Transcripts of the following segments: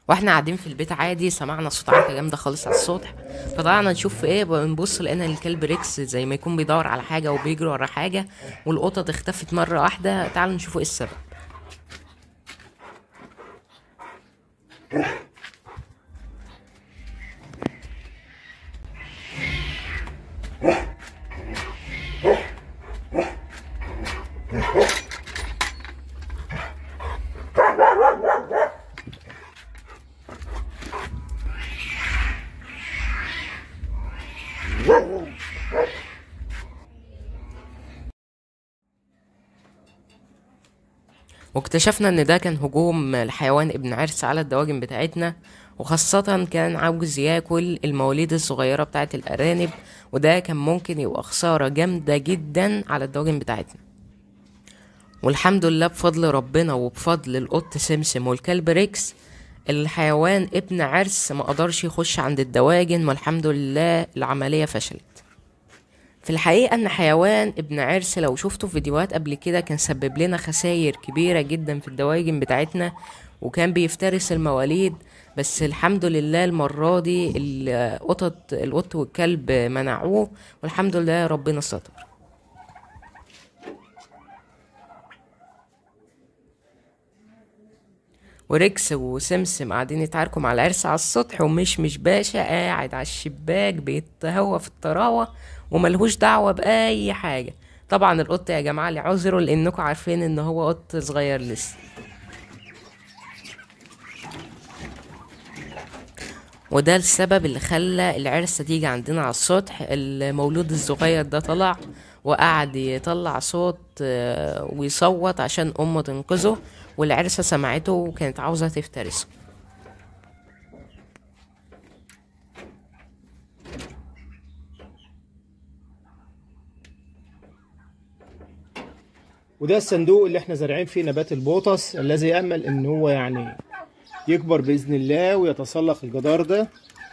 واحنا قاعدين في البيت عادي سمعنا صوت عركة جامدة خالص على السطح فطلعنا نشوف ايه بنبص لقينا الكلب ريكس زي ما يكون بيدور على حاجة وبيجري ورا حاجة والقطط اختفت مرة واحدة تعالوا نشوفوا ايه السبب واكتشفنا ان ده كان هجوم الحيوان ابن عرس على الدواجن بتاعتنا وخاصة كان عاوز ياكل المواليد الصغيرة بتاعت الأرانب وده كان ممكن يبقى خسارة جامدة جدا على الدواجن بتاعتنا والحمد لله بفضل ربنا وبفضل القط سمسم والكلب ريكس الحيوان ابن عرس ما قدرش يخش عند الدواجن والحمد لله العملية فشلت في الحقيقة ان حيوان ابن عرس لو شفته في فيديوهات قبل كده كان سبب لنا خسائر كبيرة جدا في الدواجن بتاعتنا وكان بيفترس المواليد بس الحمد لله المرة دي القطط القط والكلب منعوه والحمد لله ربنا ستر وريكس وسمسم قاعدين يتعاركوا مع العرس على السطح ومش مش باشا قاعد على الشباك بيتهوى في الطراوة وملهوش دعوة بأي حاجة طبعا القط يا جماعة لي عذره لأنكم عارفين إن هو قط صغير لسه وده السبب اللي خلى العرسة تيجي عندنا على السطح المولود الصغير ده طلع وقعد يطلع صوت آه، ويصوت عشان أمه تنقذه والعرسة سمعته وكانت عاوزة تفترسه وده الصندوق اللي احنا زارعين فيه نبات البوطس الذي يأمل ان هو يعني يكبر بإذن الله ويتسلق الجدار ده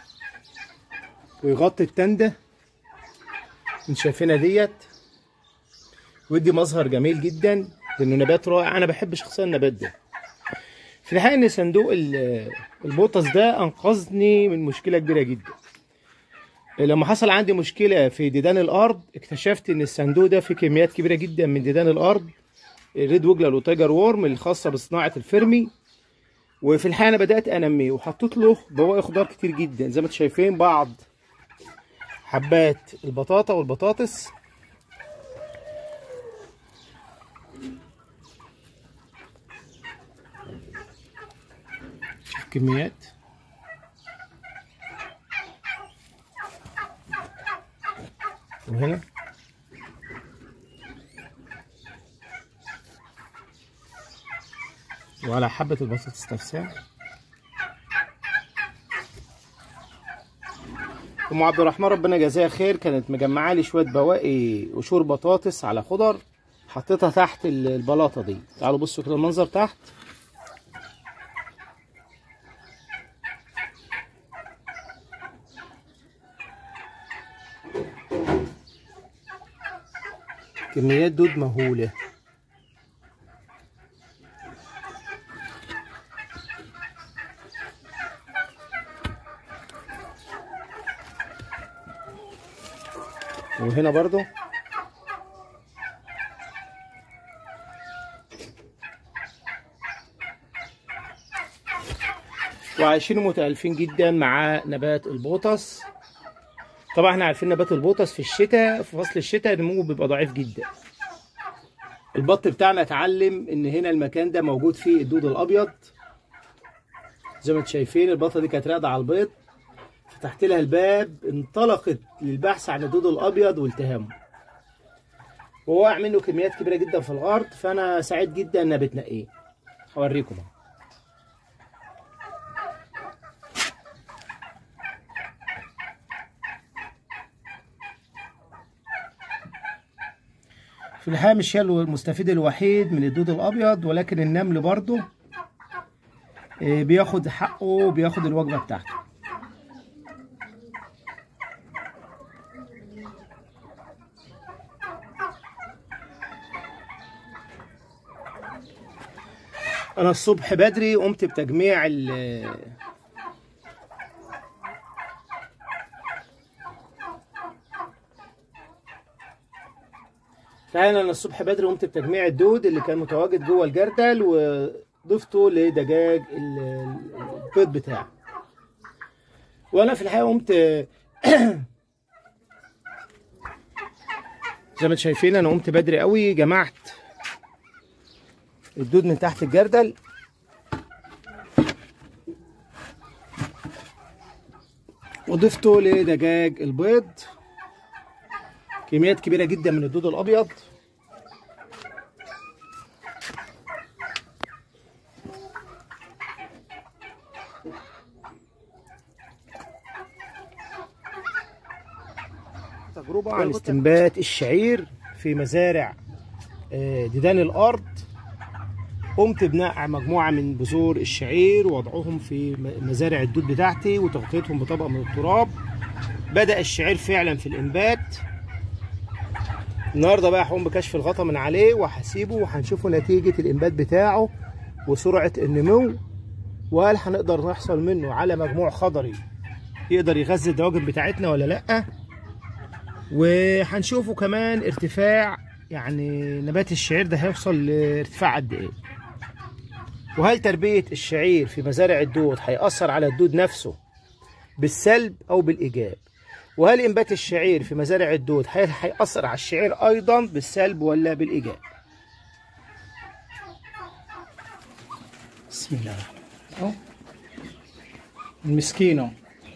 ويغطي التندة انت شايفينها ديت ويدي مظهر جميل جدا لانه نبات رائع انا بحب شخصيا النبات ده في الحقيقة ان صندوق ال- البوطس ده انقذني من مشكلة كبيرة جدا لما حصل عندي مشكلة في ديدان الأرض اكتشفت إن الصندوق ده فيه كميات كبيرة جدا من ديدان الأرض الريد وجلر وتايجر وورم الخاصة بصناعة الفرمي وفي الحقيقة أنا بدأت أنميه وحطيت له بواقي خضار كتير جدا زي ما انتم شايفين بعض حبات البطاطا والبطاطس شوف كميات وهنا وعلى حبة البطاطس نفسها ام عبد الرحمن ربنا جزاها خير كانت مجمعه لي شويه بواقي قشور بطاطس على خضر حطيتها تحت ال- البلاطه دي تعالوا بصوا كده المنظر تحت كميات دود مهوله وهنا برضو وعايشين متألفين جدا مع نبات البوطس طبعا احنا عارفين نبات البوطس في الشتاء في فصل الشتاء نموه بيبقى ضعيف جدا البط بتاعنا اتعلم ان هنا المكان ده موجود فيه الدود الابيض زي ما انتم شايفين البطه دي كانت راقده على البيض فتحت لها الباب انطلقت للبحث عن الدود الابيض والتهامه ووقع منه كميات كبيره جدا في الارض فانا سعيد جدا انها بتنقيه هوريكم اهو في الحقيقه مش هي المستفيد الوحيد من الدود الابيض ولكن النمل برضه آه، بياخد حقه وبياخد الوجبه بتاعته انا الصبح بدري قمت بتجميع ال فعلا انا الصبح بدري قمت بتجميع الدود اللي كان متواجد جوه الجردل وضفته لدجاج ال- البيض بتاعه وانا في الحقيقه قمت زي ما انتم شايفين انا قمت بدري قوي جمعت الدود من تحت الجردل وضفته لدجاج البيض كميات كبيرة جدا من الدود الأبيض تجربة عن استنبات الشعير في مزارع آه، ديدان الأرض قمت بنقع مجموعة من بذور الشعير ووضعهم في م- مزارع الدود بتاعتي وتغطيتهم بطبقة من التراب بدأ الشعير فعلا في الإنبات النهارده بقى هقوم بكشف الغطا من عليه وهسيبه وهنشوفه نتيجة الإنبات بتاعه وسرعة النمو وهل هنقدر نحصل منه على مجموع خضري يقدر يغذي الدواجن بتاعتنا ولا لأ وهنشوفه كمان ارتفاع يعني نبات الشعير ده هيوصل لارتفاع قد ايه وهل تربية الشعير في مزارع الدود هيأثر على الدود نفسه بالسلب أو بالإيجاب وهل إنبات الشعير في مزارع الدود هل هيأثر على الشعير أيضا بالسلب ولا بالإيجاب بسم الله الرحمن الرحيم أهو. المسكينة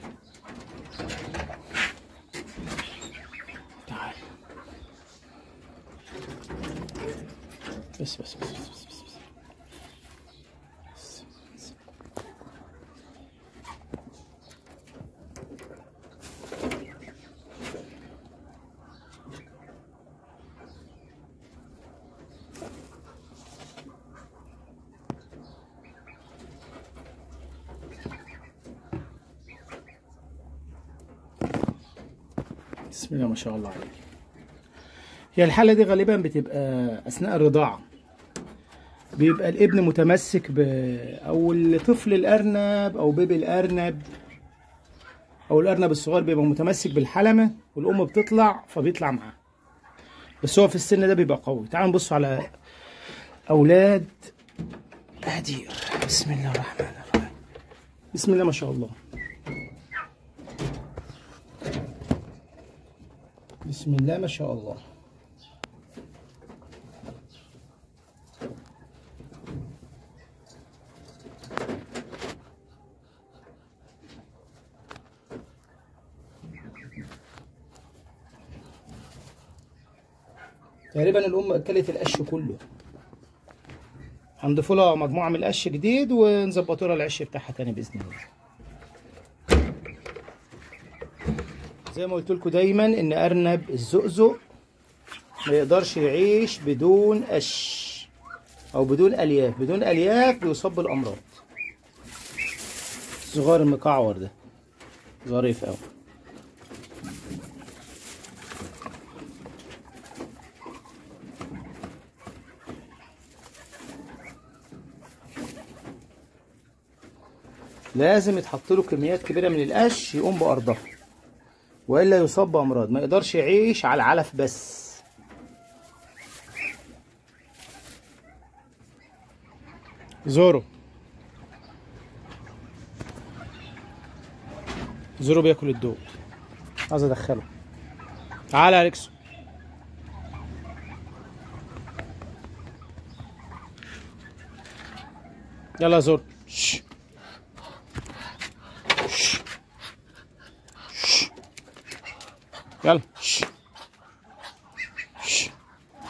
تعال بس بس بس بس بس, بس. بس. بسم الله ما شاء الله عليك هي الحالة دي غالبا بتبقى أثناء الرضاعة بيبقى الابن متمسك ب أو الطفل الأرنب أو بيبي الأرنب أو الأرنب الصغير بيبقى متمسك بالحلمة والأم بتطلع فبيطلع معاه بس هو في السن ده بيبقى قوي تعالوا نبص على أولاد أهدير بسم الله الرحمن الرحيم بسم الله ما شاء الله بسم الله ما شاء الله تقريبا الام اكلت القش كله هنضيف لها مجموعه من القش جديد ونظبط لها العش بتاعها تاني باذن الله زي ما قلت لكم دايما ان ارنب الزقزق ما يقدرش يعيش بدون قش او بدون الياف بدون الياف بيصاب بالامراض الصغار المكعور ده ظريف قوي لازم يتحط له كميات كبيره من القش يقوم بارضها والا يصاب بامراض ما يقدرش يعيش على العلف بس زورو زورو بياكل الدود عايز ادخله تعالى يا اليكسو يلا يا زورو شش. شش. شش. يلا شش. شش.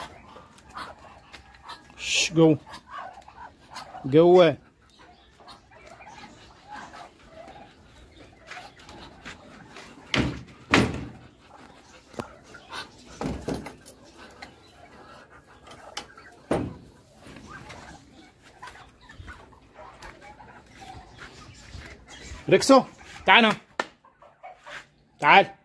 شش. جوه جوه ريكسو تعال هنا. تعال